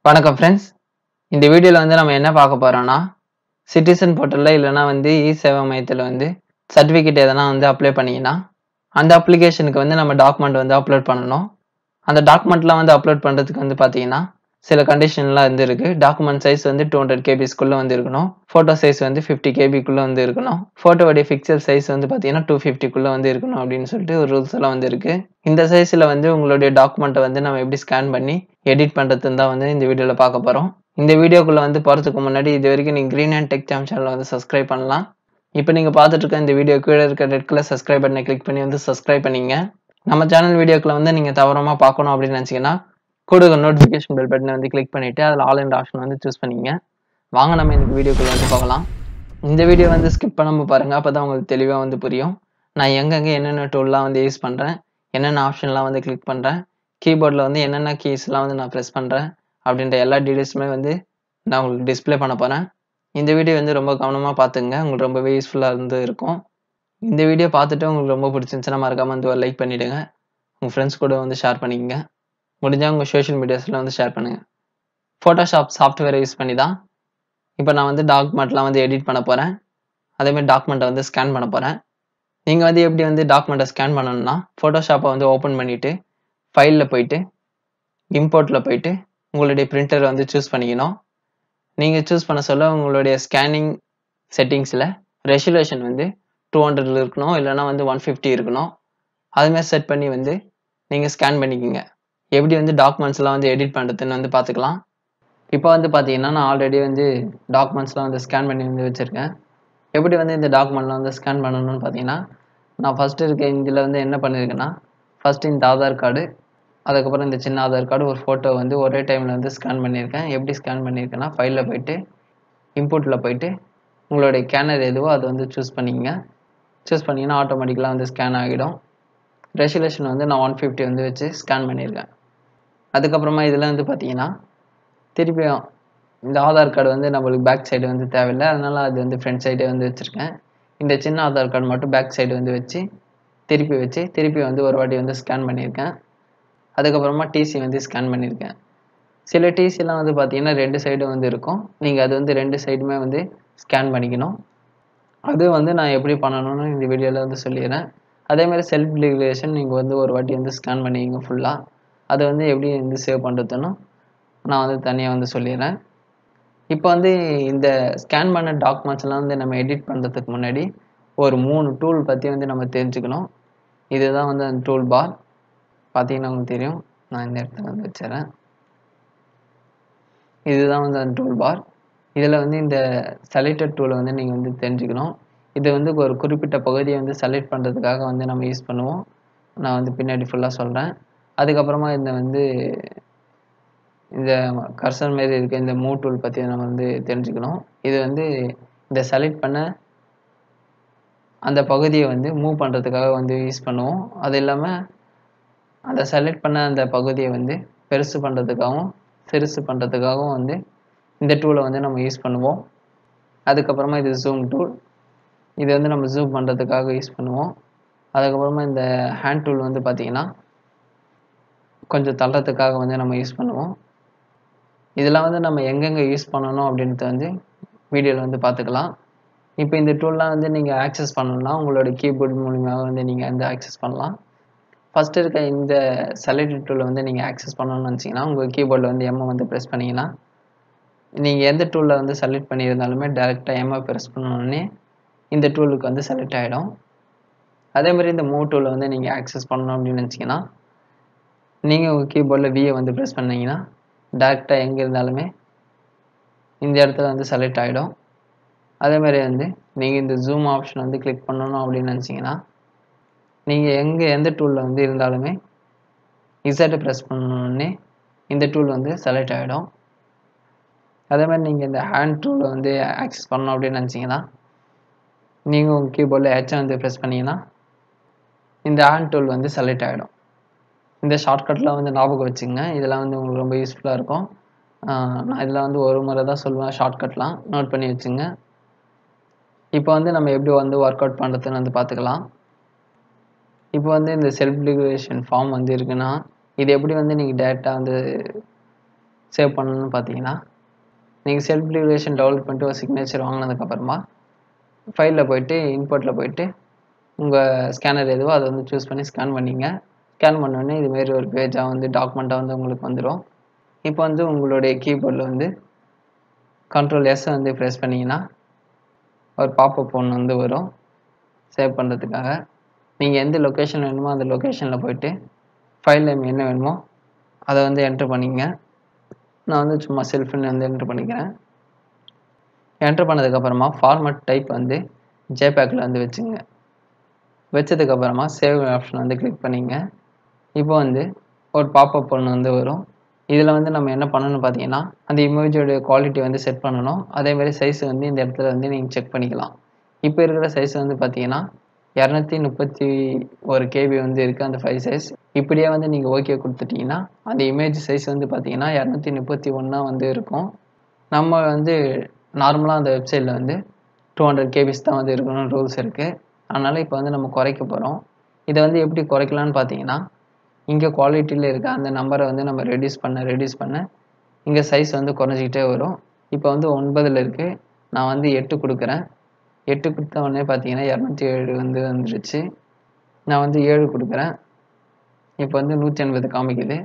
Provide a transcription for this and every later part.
வணக்கம் ஃப்ரெண்ட்ஸ் இந்த வீடியோவில் வந்து நம்ம என்ன பார்க்க போகிறோம்னா சிட்டிசன் போர்ட்டலில் இல்லைனா வந்து இ சேவை மையத்தில் வந்து சர்டிஃபிகேட் எதனா வந்து அப்ளை பண்ணிங்கன்னா அந்த அப்ளிகேஷனுக்கு வந்து நம்ம டாக்குமெண்ட் வந்து அப்லோட் பண்ணணும் அந்த டாக்குமெண்ட்லாம் வந்து அப்லோட் பண்ணுறதுக்கு வந்து பார்த்தீங்கன்னா சில கண்டிஷன்லாம் வந்து இருக்குது டாக்குமெண்ட் சைஸ் வந்து டூ ஹண்ட்ரட் கேபிஸ்க்குள்ளே வந்து இருக்கணும் ஃபோட்டோ சைஸ் வந்து ஃபிஃப்டி கேபிக்குள்ளே வந்து இருக்கணும் ஃபோட்டோவுடைய பிக்சல் சைஸ் வந்து பார்த்தீங்கன்னா டூ ஃபிஃப்டிக்குள்ளே வந்து இருக்கணும் அப்படின்னு சொல்லிட்டு ஒரு ரூல்ஸ் எல்லாம் வந்து இருக்குது இந்த சைஸில் வந்து உங்களுடைய டாக்குமெண்ட்டை வந்து நம்ம எப்படி ஸ்கேன் பண்ணி எடிட் பண்ணுறதுன்னு தான் வந்து இந்த வீடியோவில் பார்க்க போகிறோம் இந்த வீடியோக்குள்ளே வந்து போகிறதுக்கு முன்னாடி இது வரைக்கும் நீங்கள் க்ரீன் அண்ட் டெக் ஜாம் சேனலை வந்து சப்ஸ்கிரைப் பண்ணலாம் இப்போ நீங்கள் பார்த்துட்டு இருக்க இந்த வீடியோ கீழே இருக்க ரெட் கலர் சப்ஸ்கிரைப் பட்டனை கிளிக் பண்ணி வந்து சப்ஸ்கிரைப் பண்ணிங்க நம்ம சேனல் வீடியோக்களை வந்து நீங்கள் தவறமாக பார்க்கணும் அப்படின்னு நினச்சிங்கன்னா கூட நோட்டிஃபிகேஷன் பெல் பட்டனை வந்து கிளிக் பண்ணிவிட்டு அதில் ஆல் அண்ட் ஆப்ஷன் வந்து சூஸ் பண்ணிங்க வாங்க நம்ம இந்த வீடியோக்குள்ளே வந்து பார்க்கலாம் இந்த வீடியோ வந்து ஸ்கிப் பண்ணாமல் பாருங்கள் அப்போ தான் உங்களுக்கு தெளிவாக வந்து புரியும் நான் எங்கெங்கே என்னென்ன டூல்லாம் வந்து யூஸ் பண்ணுறேன் என்னென்ன ஆப்ஷன்லாம் வந்து கிளிக் பண்ணுறேன் கீபோர்டில் வந்து என்னென்ன கீஸ்லாம் வந்து நான் ப்ரெஸ் பண்ணுறேன் அப்படின்ற எல்லா டீட்டெயில்ஸுமே வந்து நான் உங்களுக்கு டிஸ்பிளே பண்ண போகிறேன் இந்த வீடியோ வந்து ரொம்ப கவனமாக பார்த்துங்க உங்களுக்கு ரொம்பவே யூஸ்ஃபுல்லாக இருந்து இருக்கும் இந்த வீடியோ பார்த்துட்டு உங்களுக்கு ரொம்ப பிடிச்சிருந்துச்சுன்னா மறக்காமல் வந்து ஒரு லைக் பண்ணிவிடுங்க உங்கள் ஃப்ரெண்ட்ஸ் கூட வந்து ஷேர் பண்ணிக்கங்க முடிஞ்சால் உங்கள் சோஷியல் மீடியாஸில் வந்து ஷேர் பண்ணுங்கள் ஃபோட்டோஷாப் சாஃப்ட்வேரை யூஸ் பண்ணி தான் இப்போ நான் வந்து டாக்குமெண்ட்லாம் வந்து எடிட் பண்ண போகிறேன் அதேமாதிரி டாக்குமெண்ட்டை வந்து ஸ்கேன் பண்ண போகிறேன் நீங்கள் வந்து எப்படி வந்து டாக்குமெண்ட்டை ஸ்கேன் பண்ணணும்னா ஃபோட்டோஷாப்பை வந்து ஓப்பன் பண்ணிவிட்டு ஃபைலில் போயிட்டு இம்போர்ட்டில் போயிட்டு உங்களுடைய பிரிண்டரை வந்து சூஸ் பண்ணிக்கணும் நீங்கள் சூஸ் பண்ண சொல்ல உங்களுடைய ஸ்கேனிங் செட்டிங்ஸில் ரெசுலேஷன் வந்து டூ ஹண்ட்ரட்ல இருக்கணும் இல்லைனா வந்து ஒன் ஃபிஃப்டி இருக்கணும் அதுமாதிரி செட் பண்ணி வந்து நீங்கள் ஸ்கேன் பண்ணிக்கோங்க எப்படி வந்து டாக்குமெண்ட்ஸ்லாம் வந்து எடிட் பண்ணுறதுன்னு வந்து பார்த்துக்கலாம் இப்போ வந்து பார்த்தீங்கன்னா நான் ஆல்ரெடி வந்து டாக்குமெண்ட்ஸ்லாம் வந்து ஸ்கேன் பண்ணி வந்து வச்சுருக்கேன் எப்படி வந்து இந்த டாக்குமெண்ட்லாம் வந்து ஸ்கேன் பண்ணணும்னு பார்த்தீங்கன்னா நான் ஃபஸ்ட்டு இருக்க இதில் வந்து என்ன பண்ணியிருக்கேன்னா ஃபஸ்ட்டு இந்த ஆதார் கார்டு அதுக்கப்புறம் இந்த சின்ன ஆதார் கார்டு ஒரு ஃபோட்டோ வந்து ஒரே டைமில் வந்து ஸ்கேன் பண்ணியிருக்கேன் எப்படி ஸ்கேன் பண்ணியிருக்கேன்னா ஃபைலில் போயிட்டு இன்புட்டில் போயிட்டு உங்களுடைய ஸ்கேனர் எதுவோ அதை வந்து சூஸ் பண்ணிக்கங்க சூஸ் பண்ணிங்கன்னா ஆட்டோமேட்டிக்கலாக வந்து ஸ்கேன் ஆகிடும் ரெசுலேஷன் வந்து நான் ஒன் ஃபிஃப்டி வந்து வச்சு ஸ்கேன் பண்ணியிருக்கேன் அதுக்கப்புறமா இதில் வந்து பார்த்தீங்கன்னா திருப்பியும் இந்த ஆதார் கார்டு வந்து நம்மளுக்கு பேக் சைடு வந்து தேவையில்லை அதனால் அது வந்து ஃப்ரண்ட் சைடே வந்து வச்சுருக்கேன் இந்த சின்ன ஆதார் கார்டு மட்டும் பேக் சைடு வந்து வச்சு திருப்பி வச்சு திருப்பி வந்து ஒரு வாட்டி வந்து ஸ்கேன் பண்ணியிருக்கேன் அதுக்கப்புறமா டிசி வந்து ஸ்கேன் பண்ணியிருக்கேன் சில டிசிலாம் வந்து பார்த்தீங்கன்னா ரெண்டு சைடும் வந்து இருக்கும் நீங்கள் அது வந்து ரெண்டு சைடுமே வந்து ஸ்கேன் பண்ணிக்கணும் அது வந்து நான் எப்படி பண்ணணும்னு இந்த வீடியோவில் வந்து சொல்லிடுறேன் அதேமாதிரி செல்ஃப் டிக்ளரேஷன் நீங்கள் வந்து ஒரு வாட்டி வந்து ஸ்கேன் பண்ணிக்கிங்க ஃபுல்லாக அதை வந்து எப்படி வந்து சேவ் பண்ணுறதுன்னு நான் வந்து தனியாக வந்து சொல்லிடுறேன் இப்போ வந்து இந்த ஸ்கேன் பண்ண டாக்குமெண்ட்ஸ்லாம் வந்து நம்ம எடிட் பண்ணுறதுக்கு முன்னாடி ஒரு மூணு டூல் பற்றி வந்து நம்ம தெரிஞ்சுக்கணும் இதுதான் வந்து அந்த டூல் பார் பார்த்தீங்கன்னா உங்களுக்கு தெரியும் நான் இந்த இடத்துல வந்து வச்சுறேன் இதுதான் வந்து அந்த டூல் பார் இதில் வந்து இந்த செலக்டட் டூலை வந்து நீங்கள் வந்து தெரிஞ்சுக்கணும் இது வந்து ஒரு குறிப்பிட்ட பகுதியை வந்து செலக்ட் பண்ணுறதுக்காக வந்து நம்ம யூஸ் பண்ணுவோம் நான் வந்து பின்னாடி ஃபுல்லாக சொல்கிறேன் அதுக்கப்புறமா இந்த வந்து இந்த கர்சர் மாரி இருக்க இந்த மூவ் டூல் பற்றி நம்ம வந்து தெரிஞ்சுக்கணும் இது வந்து இந்த செலக்ட் பண்ண அந்த பகுதியை வந்து மூவ் பண்ணுறதுக்காக வந்து யூஸ் பண்ணுவோம் அது இல்லாமல் அந்த செலக்ட் பண்ண அந்த பகுதியை வந்து பெருசு பண்ணுறதுக்காகவும் சிறுசு பண்ணுறதுக்காகவும் வந்து இந்த டூலை வந்து நம்ம யூஸ் பண்ணுவோம் அதுக்கப்புறமா இது ஜூம் டூல் இது வந்து நம்ம ஜூம் பண்ணுறதுக்காக யூஸ் பண்ணுவோம் அதுக்கப்புறமா இந்த ஹேண்ட் டூல் வந்து பார்த்திங்கன்னா கொஞ்சம் தள்ளுறதுக்காக வந்து நம்ம யூஸ் பண்ணுவோம் இதெல்லாம் வந்து நம்ம எங்கெங்கே யூஸ் பண்ணணும் அப்படின்றத வந்து வீடியோவில் வந்து பார்த்துக்கலாம் இப்போ இந்த டூல்லாம் வந்து நீங்கள் ஆக்சஸ் பண்ணணும்னா உங்களோட கீபோர்டு மூலியமாக வந்து நீங்கள் வந்து ஆக்சஸ் பண்ணலாம் ஃபஸ்ட்டு இருக்க இந்த செலக்ட் டூலை வந்து நீங்கள் ஆக்சஸ் பண்ணணும்னு நினச்சிங்கன்னா உங்கள் கீபோர்டில் வந்து எம்மை வந்து ப்ரெஸ் பண்ணிங்கன்னா நீங்கள் எந்த டூலில் வந்து செலக்ட் பண்ணியிருந்தாலுமே டேரெக்டாக எம்ஐ ப்ரெஸ் பண்ணோடனே இந்த டூலுக்கு வந்து செலக்ட் ஆகிடும் அதே மாதிரி இந்த மூவ் டூலை வந்து நீங்கள் ஆக்சஸ் பண்ணணும் அப்படின்னு நினச்சிங்கன்னா நீங்கள் உங்கள் கீபோர்டில் வியை வந்து ப்ரெஸ் பண்ணிங்கன்னா டேரெக்டாக எங்கே இருந்தாலுமே இந்த இடத்துல வந்து செலக்ட் ஆகிடும் அதே மாதிரி வந்து நீங்கள் இந்த ஜூம் ஆப்ஷன் வந்து கிளிக் பண்ணணும் அப்படின்னு நினச்சிங்கன்னா நீங்கள் எங்கே எந்த டூலில் வந்து இருந்தாலுமே இசட்டை ப்ரெஸ் பண்ணணுன்னே இந்த டூல் வந்து செலக்ட் ஆகிடும் அதே மாதிரி நீங்கள் இந்த ஹேண்ட் டூலை வந்து ஆக்சஸ் பண்ணணும் அப்படின்னு நினச்சிங்கன்னா நீங்கள் உங்கள் கீபோர்டில் ஹெச்சை வந்து ப்ரெஸ் பண்ணிங்கன்னா இந்த ஹேண்ட் டூல் வந்து செலக்ட் ஆகிடும் இந்த ஷார்ட்கட்லாம் வந்து ஞாபகம் வச்சுங்க இதெல்லாம் வந்து உங்களுக்கு ரொம்ப யூஸ்ஃபுல்லாக இருக்கும் நான் இதில் வந்து ஒரு முறை தான் சொல்லுவேன் ஷார்ட்கட்லாம் நோட் பண்ணி வச்சுங்க இப்போ வந்து நம்ம எப்படி வந்து ஒர்க் அவுட் பண்ணுறதுன்னு வந்து பார்த்துக்கலாம் இப்போ வந்து இந்த செல்ஃப் டிக்ளரேஷன் ஃபார்ம் வந்து இருக்குன்னா இது எப்படி வந்து நீங்கள் டேரெக்டாக வந்து சேவ் பண்ணணும்னு பார்த்தீங்கன்னா நீங்கள் செல்ஃப் டிக்ளரேஷன் டெவலப் பண்ணிட்டு ஒரு சிக்னேச்சர் வாங்கினதுக்கப்புறமா ஃபைலில் போயிட்டு இன்புட்டில் போயிட்டு உங்கள் ஸ்கேனர் எதுவோ அதை வந்து சூஸ் பண்ணி ஸ்கேன் பண்ணிங்க ஸ்கேன் பண்ணோடனே இதுமாரி ஒரு பேஜாக வந்து டாக்குமெண்ட்டாக வந்து உங்களுக்கு வந்துடும் இப்போ வந்து உங்களுடைய கீபோர்டில் வந்து கண்ட்ரோல் எஸ் வந்து ப்ரெஸ் பண்ணிங்கன்னா ஒரு பாப்பப் ஒன்று வந்து வரும் சேவ் பண்ணுறதுக்காக நீங்கள் எந்த லொக்கேஷன் வேணுமோ அந்த லொக்கேஷனில் போயிட்டு ஃபைல் நேம் என்ன வேணுமோ அதை வந்து என்ட்ரு பண்ணிங்க நான் வந்து சும்மா செல்ஃப்னு வந்து என்ட்ரு பண்ணிக்கிறேன் என்ட்ரு பண்ணதுக்கப்புறமா ஃபார்மட் டைப் வந்து ஜேபேக்கில் வந்து வச்சுங்க வச்சதுக்கப்புறமா சேவ் ஆப்ஷன் வந்து கிளிக் பண்ணிங்க இப்போ வந்து ஒரு பாப்பப் ஒன்று வந்து வரும் இதில் வந்து நம்ம என்ன பண்ணணும்னு பார்த்தீங்கன்னா அந்த இமேஜோடைய குவாலிட்டி வந்து செட் பண்ணணும் அதேமாதிரி சைஸ் வந்து இந்த இடத்துல வந்து நீங்கள் செக் பண்ணிக்கலாம் இப்போ இருக்கிற சைஸ் வந்து பார்த்தீங்கன்னா இரநூத்தி முப்பத்தி ஒரு கேபி வந்து இருக்குது அந்த ஃபைல் சைஸ் இப்படியே வந்து நீங்கள் ஓகே கொடுத்துட்டீங்கன்னா அந்த இமேஜ் சைஸ் வந்து பார்த்தீங்கன்னா இரநூத்தி முப்பத்தி ஒன்றா வந்து இருக்கும் நம்ம வந்து நார்மலாக அந்த வெப்சைட்டில் வந்து டூ ஹண்ட்ரட் கேபிஸ் தான் வந்து இருக்கணும்னு ரூல்ஸ் இருக்குது அதனால் இப்போ வந்து நம்ம குறைக்க போகிறோம் இதை வந்து எப்படி குறைக்கலான்னு பார்த்தீங்கன்னா இங்கே குவாலிட்டியில் இருக்க அந்த நம்பரை வந்து நம்ம ரெடியூஸ் பண்ண ரெடியூஸ் பண்ண இங்கே சைஸ் வந்து குறைஞ்சிக்கிட்டே வரும் இப்போ வந்து ஒன்பதில் இருக்குது நான் வந்து எட்டு கொடுக்குறேன் எட்டு கொடுத்த உடனே பார்த்தீங்கன்னா இரநூத்தி ஏழு வந்து வந்துருச்சு நான் வந்து ஏழு கொடுக்குறேன் இப்போ வந்து நூற்றி எண்பது காமிக்குது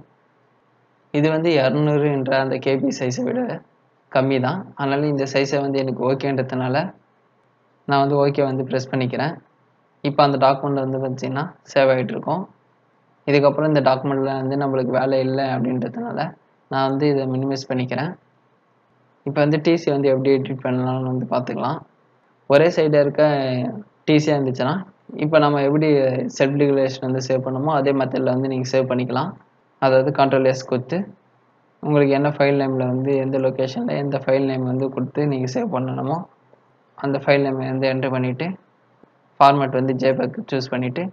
இது வந்து இரநூறு என்ற அந்த கேபி சைஸை விட கம்மி தான் அதனால் இந்த சைஸை வந்து எனக்கு ஓகேன்றதுனால நான் வந்து ஓகே வந்து ப்ரெஸ் பண்ணிக்கிறேன் இப்போ அந்த டாக்குமெண்ட் வந்து பார்த்திங்கன்னா சேவ் ஆகிட்டு இருக்கும் இதுக்கப்புறம் இந்த டாக்குமெண்ட்டில் வந்து நம்மளுக்கு வேலை இல்லை அப்படின்றதுனால நான் வந்து இதை மினிமைஸ் பண்ணிக்கிறேன் இப்போ வந்து டிசி வந்து எப்படி எடிட் பண்ணலாம்னு வந்து பார்த்துக்கலாம் ஒரே சைடில் இருக்க டிசியாக இருந்துச்சுன்னா இப்போ நம்ம எப்படி செல்ஃப் டிகுலேஷன் வந்து சேவ் பண்ணமோ அதே மெத்தடில் வந்து நீங்கள் சேவ் பண்ணிக்கலாம் அதாவது கண்ட்ரோல் எஸ் கொடுத்து உங்களுக்கு என்ன ஃபைல் நேமில் வந்து எந்த லொக்கேஷனில் எந்த ஃபைல் நேம் வந்து கொடுத்து நீங்கள் சேவ் பண்ணணுமோ அந்த ஃபைல் நேம் வந்து என்ட்ரு பண்ணிவிட்டு ஃபார்மேட் வந்து ஜேபேக் சூஸ் பண்ணிவிட்டு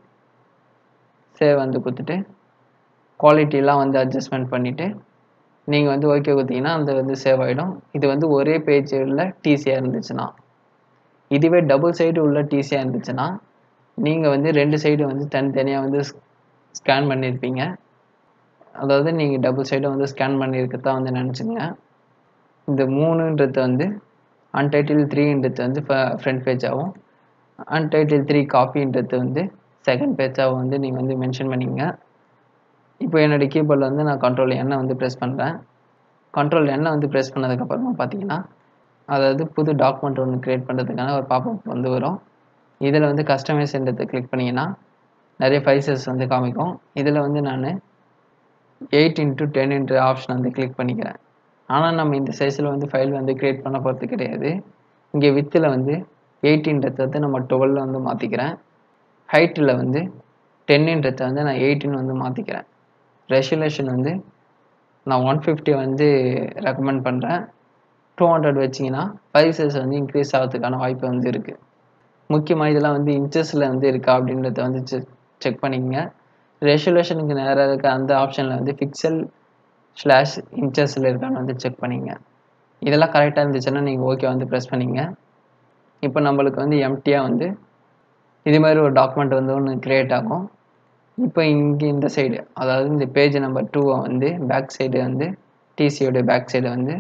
சேவ் வந்து கொடுத்துட்டு குவாலிட்டிலாம் வந்து அட்ஜஸ்ட்மெண்ட் பண்ணிவிட்டு நீங்கள் வந்து ஓகே கொடுத்தீங்கன்னா அந்த வந்து சேவ் ஆகிடும் இது வந்து ஒரே பேஜ் உள்ள டிசியாக இருந்துச்சுன்னா இதுவே டபுள் சைடு உள்ள டிசியாக இருந்துச்சுன்னா நீங்கள் வந்து ரெண்டு சைடு வந்து தனித்தனியாக வந்து ஸ்கேன் பண்ணியிருப்பீங்க அதாவது நீங்கள் டபுள் சைடை வந்து ஸ்கேன் பண்ணியிருக்கதான் வந்து நினச்சிங்க இந்த மூணுன்றது வந்து அன்டைட்டில் த்ரீன்றது வந்து ஃப்ரண்ட் பேஜாகவும் அன்டைட்டில் த்ரீ காப்பின்றது வந்து செகண்ட் பேஜாகவும் வந்து நீங்கள் வந்து மென்ஷன் பண்ணிங்க இப்போ என்னுடைய கீபோர்டில் வந்து நான் கண்ட்ரோல் எண்ணை வந்து ப்ரெஸ் பண்ணுறேன் கண்ட்ரோல் எண்ணை வந்து ப்ரெஸ் பண்ணதுக்கப்புறமா பார்த்தீங்கன்னா அதாவது புது டாக்குமெண்ட் ஒன்று க்ரியேட் பண்ணுறதுக்கான ஒரு பாப்பப் வந்து வரும் இதில் வந்து கஸ்டமைஸ்ன்றதை கிளிக் பண்ணிங்கன்னா நிறைய ஃபைல்ஸஸ் வந்து காமிக்கும் இதில் வந்து நான் eight into ten into option வந்து கிளிக் பண்ணிக்கிறேன் ஆனால் நம்ம இந்த சைஸில் வந்து ஃபைல் வந்து க்ரியேட் பண்ண போகிறது கிடையாது இங்கே வித்தில் வந்து எயிட்டின்றதை வந்து நம்ம டுவெலில் வந்து மாற்றிக்கிறேன் ஹைட்டில் வந்து டென்னுன்றதை வந்து நான் எயிட்டின்னு வந்து மாற்றிக்கிறேன் ரெசுலேஷன் வந்து நான் ஒன் ஃபிஃப்டி வந்து ரெக்கமெண்ட் பண்ணுறேன் டூ ஹண்ட்ரட் வச்சிங்கன்னா ஃபைல் சைஸ் வந்து இன்க்ரீஸ் ஆகிறதுக்கான வாய்ப்பு வந்து இருக்குது முக்கியமாக இதெல்லாம் வந்து இன்ச்சஸில் வந்து இருக்கா அப்படின்றத வந்து செக் பண்ணிக்கங்க ரெசுலேஷனுக்கு நேராக இருக்க அந்த ஆப்ஷனில் வந்து பிக்சல் ஸ்லாஷ் இன்ச்சஸில் இருக்கான்னு வந்து செக் பண்ணிங்க இதெல்லாம் கரெக்டாக இருந்துச்சுன்னா நீங்கள் ஓகே வந்து ப்ரெஸ் பண்ணிங்க இப்போ நம்மளுக்கு வந்து எம்டியாக வந்து இது மாதிரி ஒரு டாக்குமெண்ட் வந்து ஒன்று க்ரியேட் ஆகும் இப்போ இங்கே இந்த சைடு அதாவது இந்த பேஜ் நம்பர் டூவை வந்து பேக் சைடு வந்து டிசியோடைய பேக் சைடு வந்து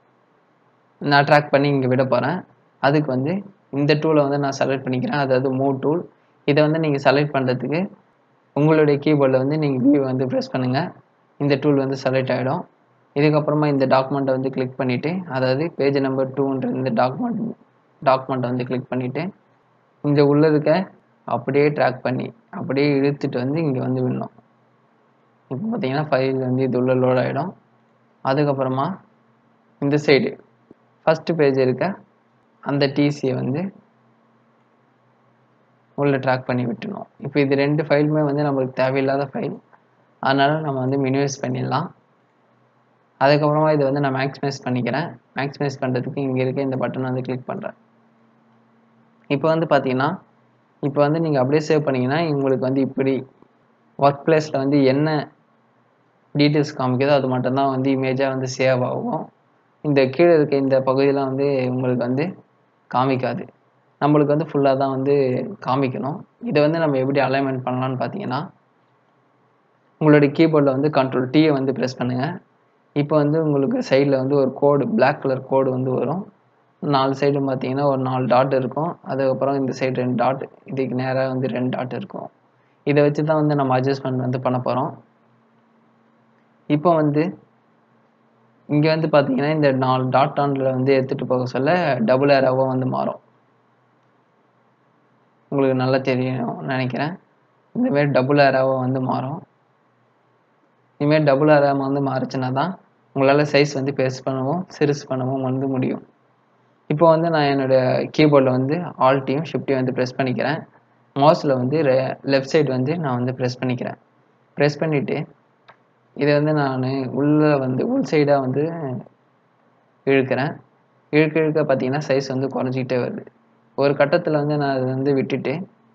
நான் ட்ராக் பண்ணி இங்கே விட போகிறேன் அதுக்கு வந்து இந்த டூலை வந்து நான் செலக்ட் பண்ணிக்கிறேன் அதாவது மூவ் டூல் இதை வந்து நீங்கள் செலக்ட் பண்ணுறதுக்கு உங்களுடைய கீபோர்டில் வந்து நீங்கள் வியூ வந்து ப்ரெஸ் பண்ணுங்கள் இந்த டூல் வந்து செலக்ட் ஆகிடும் இதுக்கப்புறமா இந்த டாக்குமெண்ட்டை வந்து கிளிக் பண்ணிவிட்டு அதாவது பேஜ் நம்பர் டூன்ற இந்த டாக்குமெண்ட் டாக்குமெண்ட்டை வந்து கிளிக் பண்ணிவிட்டு இந்த உள்ளே இருக்க அப்படியே ட்ராக் பண்ணி அப்படியே இழுத்துட்டு வந்து இங்கே வந்து விடணும் இப்போ பார்த்தீங்கன்னா ஃபைல் வந்து இது உள்ள லோட் ஆகிடும் அதுக்கப்புறமா இந்த சைடு ஃபஸ்ட்டு பேஜ் இருக்க அந்த டிசியை வந்து உள்ளே ட்ராக் பண்ணி விட்டுணும் இப்போ இது ரெண்டு ஃபைலுமே வந்து நம்மளுக்கு தேவையில்லாத ஃபைல் அதனால் நம்ம வந்து மினிமைஸ் பண்ணிடலாம் அதுக்கப்புறமா இதை வந்து நான் மேக்ஸிமைஸ் பண்ணிக்கிறேன் மேக்ஸிமைஸ் பண்ணுறதுக்கு இங்கே இருக்க இந்த பட்டனை வந்து கிளிக் பண்ணுறேன் இப்போ வந்து பார்த்தீங்கன்னா இப்போ வந்து நீங்கள் அப்படியே சேவ் பண்ணிங்கன்னா உங்களுக்கு வந்து இப்படி ஒர்க் பிளேஸில் வந்து என்ன டீட்டெயில்ஸ் காமிக்குதோ அது மட்டும்தான் வந்து இமேஜாக வந்து சேவ் ஆகும் இந்த கீழே இருக்க இந்த பகுதியெலாம் வந்து உங்களுக்கு வந்து காமிக்காது நம்மளுக்கு வந்து ஃபுல்லாக தான் வந்து காமிக்கணும் இதை வந்து நம்ம எப்படி அலைன்மெண்ட் பண்ணலான்னு பார்த்தீங்கன்னா உங்களுடைய கீபோர்டில் வந்து கண்ட்ரோல் டீயை வந்து ப்ரெஸ் பண்ணுங்கள் இப்போ வந்து உங்களுக்கு சைடில் வந்து ஒரு கோடு பிளாக் கலர் கோடு வந்து வரும் நாலு சைடும் பார்த்தீங்கன்னா ஒரு நாலு டாட் இருக்கும் அதுக்கப்புறம் இந்த சைடு ரெண்டு டாட் இதுக்கு நேராக வந்து ரெண்டு டாட் இருக்கும் இதை வச்சு தான் வந்து நம்ம அட்ஜஸ்ட்மெண்ட் வந்து பண்ண போகிறோம் இப்போ வந்து இங்கே வந்து பார்த்தீங்கன்னா இந்த நாலு டாட் ஆனில் வந்து எடுத்துகிட்டு போக சொல்ல டபுள் ஏராவாக வந்து மாறும் உங்களுக்கு நல்லா தெரியும் நினைக்கிறேன் இந்தமாரி டபுள் ஏராவாக வந்து மாறும் இதுமாரி டபுள் ஏராம் வந்து மாறுச்சுன்னா தான் உங்களால் சைஸ் வந்து பெருசு பண்ணவும் சிறுசு பண்ணவும் வந்து முடியும் இப்போ வந்து நான் என்னோடய கீபோர்டில் வந்து ஆல்ட்டையும் ஷிஃப்ட்டையும் வந்து ப்ரெஸ் பண்ணிக்கிறேன் மவுஸில் வந்து லெஃப்ட் சைடு வந்து நான் வந்து ப்ரெஸ் பண்ணிக்கிறேன் ப்ரெஸ் பண்ணிவிட்டு இதை வந்து நான் உள்ளே வந்து உள் சைடாக வந்து இழுக்கிறேன் இழுக்க இழுக்க பார்த்தீங்கன்னா சைஸ் வந்து குறைஞ்சிக்கிட்டே வருது ஒரு கட்டத்தில் வந்து நான் அதை வந்து விட்டுட்டு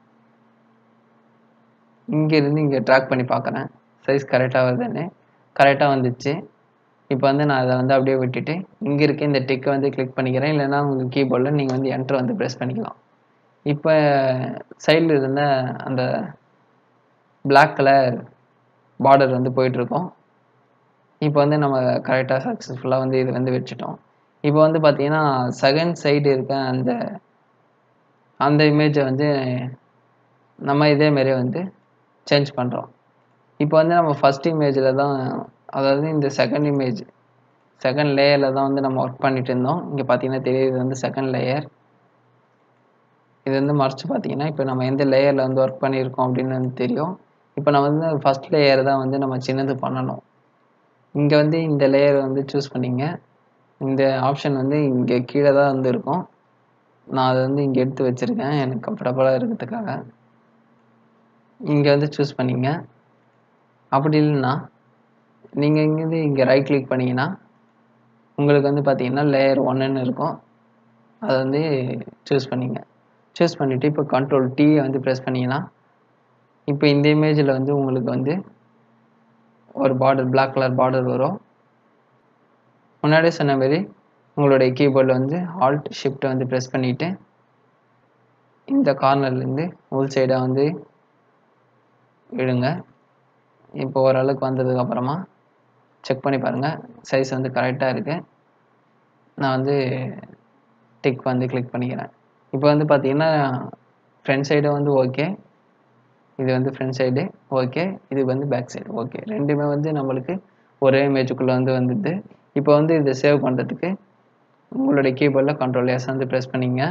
இங்கேருந்து இங்கே ட்ராக் பண்ணி பார்க்குறேன் சைஸ் கரெக்டாக வருதுன்னு கரெக்டாக வந்துச்சு இப்போ வந்து நான் அதை வந்து அப்படியே விட்டுட்டு இங்கே இருக்க இந்த டிக்கை வந்து கிளிக் பண்ணிக்கிறேன் இல்லைன்னா உங்கள் கீபோர்டில் நீங்கள் வந்து என்ட்ரு வந்து ப்ரெஸ் பண்ணிக்கலாம் இப்போ சைடில் இருந்த அந்த பிளாக் கலர் பார்டர் வந்து போயிட்டுருக்கோம் இப்போ வந்து நம்ம கரெக்டாக சக்ஸஸ்ஃபுல்லாக வந்து இது வந்து வச்சுட்டோம் இப்போ வந்து பார்த்தீங்கன்னா செகண்ட் சைடு இருக்க அந்த அந்த இமேஜை வந்து நம்ம இதேமாரி வந்து சேஞ்ச் பண்ணுறோம் இப்போ வந்து நம்ம ஃபஸ்ட் இமேஜில் தான் அதாவது இந்த செகண்ட் இமேஜ் செகண்ட் லேயரில் தான் வந்து நம்ம ஒர்க் பண்ணிட்டு இருந்தோம் இங்கே பார்த்தீங்கன்னா தெரியுது இது வந்து செகண்ட் லேயர் இது வந்து மறைச்சு பார்த்தீங்கன்னா இப்போ நம்ம எந்த லேயரில் வந்து ஒர்க் பண்ணியிருக்கோம் அப்படின்னு வந்து தெரியும் இப்போ நம்ம வந்து ஃபஸ்ட் லேயர் தான் வந்து நம்ம சின்னது பண்ணணும் இங்கே வந்து இந்த லேயர் வந்து சூஸ் பண்ணிங்க இந்த ஆப்ஷன் வந்து இங்கே கீழே தான் வந்து இருக்கும் நான் அதை வந்து இங்கே எடுத்து வச்சுருக்கேன் எனக்கு கம்ஃபர்டபுளாக இருக்கிறதுக்காக இங்கே வந்து சூஸ் பண்ணிங்க அப்படி இல்லைன்னா நீங்கள் இங்கேருந்து இங்கே ரைட் கிளிக் பண்ணிங்கன்னா உங்களுக்கு வந்து பார்த்தீங்கன்னா லேயர் ஒன்றுன்னு இருக்கும் அதை வந்து சூஸ் பண்ணிங்க சூஸ் பண்ணிவிட்டு இப்போ கண்ட்ரோல் டீயை வந்து ப்ரெஸ் பண்ணிங்கன்னா இப்போ இந்த இமேஜில் வந்து உங்களுக்கு வந்து ஒரு பார்டர் பிளாக் கலர் பார்டர் வரும் முன்னாடியே சொன்ன மாதிரி உங்களுடைய கீபோர்டில் வந்து ஆல்ட் ஷிஃப்ட்டை வந்து ப்ரெஸ் பண்ணிவிட்டு இந்த கார்னர்லேருந்து உள் சைடாக வந்து இடுங்க இப்போ ஓரளவுக்கு வந்ததுக்கு அப்புறமா செக் பண்ணி பாருங்கள் சைஸ் வந்து கரெக்டாக இருக்குது நான் வந்து டிக் வந்து கிளிக் பண்ணிக்கிறேன் இப்போ வந்து பார்த்தீங்கன்னா ஃப்ரண்ட் சைடு வந்து ஓகே இது வந்து ஃப்ரண்ட் சைடு ஓகே இது வந்து பேக் சைடு ஓகே ரெண்டுமே வந்து நம்மளுக்கு ஒரே இமேஜுக்குள்ளே வந்து வந்துடுது இப்போ வந்து இதை சேவ் பண்ணுறதுக்கு உங்களுடைய கீபோர்டில் கண்ட்ரோல் எஸ் வந்து ப்ரெஸ் பண்ணிங்க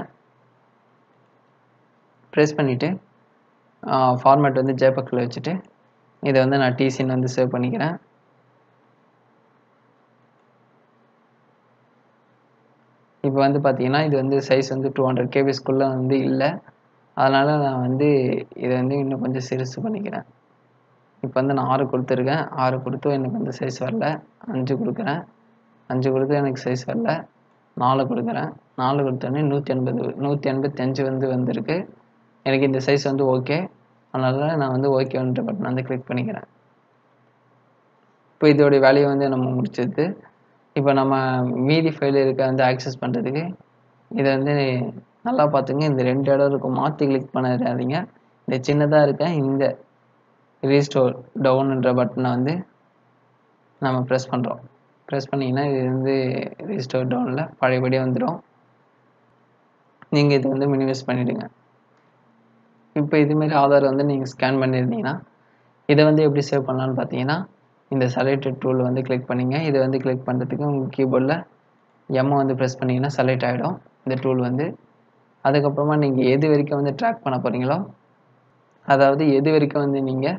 ப்ரெஸ் பண்ணிவிட்டு ஃபார்மேட் வந்து ஜேபக்கில் வச்சுட்டு இதை வந்து நான் டிசின்னு வந்து சேவ் பண்ணிக்கிறேன் இப்போ வந்து பார்த்தீங்கன்னா இது வந்து சைஸ் வந்து டூ ஹண்ட்ரட் கேபிஸ்க்குள்ளே வந்து இல்லை அதனால் நான் வந்து இதை வந்து இன்னும் கொஞ்சம் சிறுசு பண்ணிக்கிறேன் இப்போ வந்து நான் ஆறு கொடுத்துருக்கேன் ஆறு கொடுத்தும் எனக்கு வந்து சைஸ் வரல அஞ்சு கொடுக்குறேன் அஞ்சு கொடுத்து எனக்கு சைஸ் வரல நாலு கொடுக்குறேன் நாலு கொடுத்தோடனே நூற்றி எண்பது நூற்றி எண்பத்தஞ்சு வந்து வந்திருக்கு எனக்கு இந்த சைஸ் வந்து ஓகே அதனால் நான் வந்து ஓகேன்ற பட்டன் வந்து கிளிக் பண்ணிக்கிறேன் இப்போ இதோடைய வேலையை வந்து நம்ம முடிச்சது இப்போ நம்ம மீதி ஃபைல் இருக்க வந்து ஆக்சஸ் பண்ணுறதுக்கு இதை வந்து நல்லா பார்த்துங்க இந்த ரெண்டு இடம் இருக்கும் மாற்றி கிளிக் பண்ணிடாதீங்க இந்த சின்னதாக இருக்க இந்த ரீஸ்டோர் டவுன்ன்ற பட்டனை வந்து நம்ம ப்ரெஸ் பண்ணுறோம் ப்ரெஸ் பண்ணிங்கன்னா இது வந்து ரீஸ்டோர் டவுனில் பழையபடியே வந்துடும் நீங்கள் இதை வந்து மினிமைஸ் பண்ணிவிடுங்க இப்போ இதுமாரி ஆதார் வந்து நீங்கள் ஸ்கேன் பண்ணியிருந்தீங்கன்னா இதை வந்து எப்படி சேவ் பண்ணலான்னு பார்த்தீங்கன்னா இந்த செலக்டட் டூல் வந்து கிளிக் பண்ணிங்க இதை வந்து கிளிக் பண்ணுறதுக்கு உங்கள் கீபோர்டில் எம்மை வந்து ப்ரெஸ் பண்ணிங்கன்னா செலக்ட் ஆகிடும் இந்த டூல் வந்து அதுக்கப்புறமா நீங்கள் எது வரைக்கும் வந்து ட்ராக் பண்ண போகிறீங்களோ அதாவது எது வரைக்கும் வந்து நீங்கள்